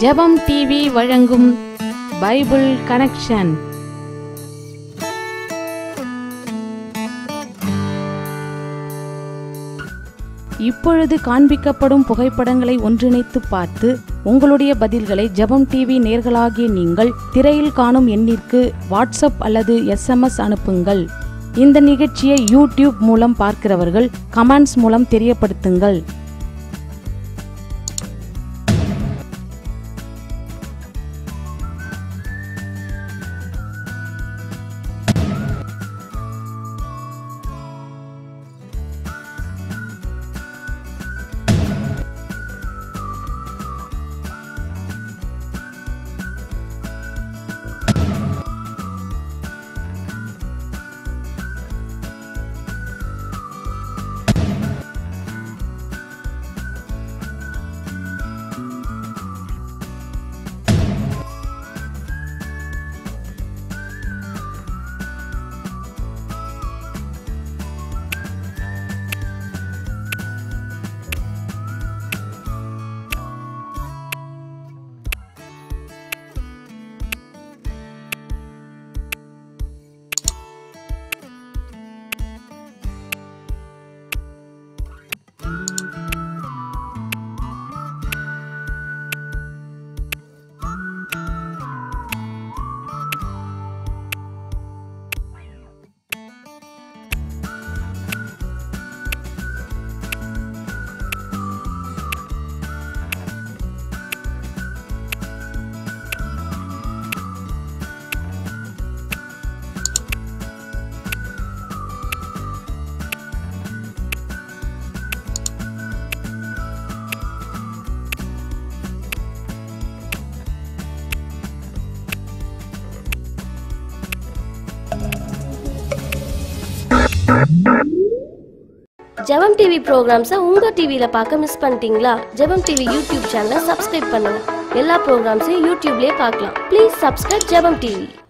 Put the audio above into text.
ஜெபம் டிவி வழங்கும் Bible connection இப்பொழுது காண்பிக்கப்படும் புகைப்படங்களை ஒன்றிணைத்து பார்த்து உங்களுடைய பதில்களை ஜெபம் டிவி நேர்களாகிய நீங்கள் திரையில் காணும் எண்ணிற்கு வாட்ஸ்அப் அல்லது எஸ்எம்எஸ் அனுப்புங்கள் இந்த நிகழ்ச்சியை யூடியூப் மூலம் பார்க்கிறவர்கள் கமெண்ட்ஸ் மூலம் தெரியப்படுத்துங்கள் ஜெபம் டிவி ப்ரோக்ராம்ஸை உங்கள் டிவியில் பார்க்க மிஸ் பண்ணிட்டீங்களா ஜெபம் டிவி யூடியூப் சேனலை சப்ஸ்கிரைப் பண்ணுங்க எல்லா ப்ரோக்ராம்ஸையும் யூடியூப்லேயே பார்க்கலாம் ப்ளீஸ் சப்ஸ்கிரைப் ஜெபம் டிவி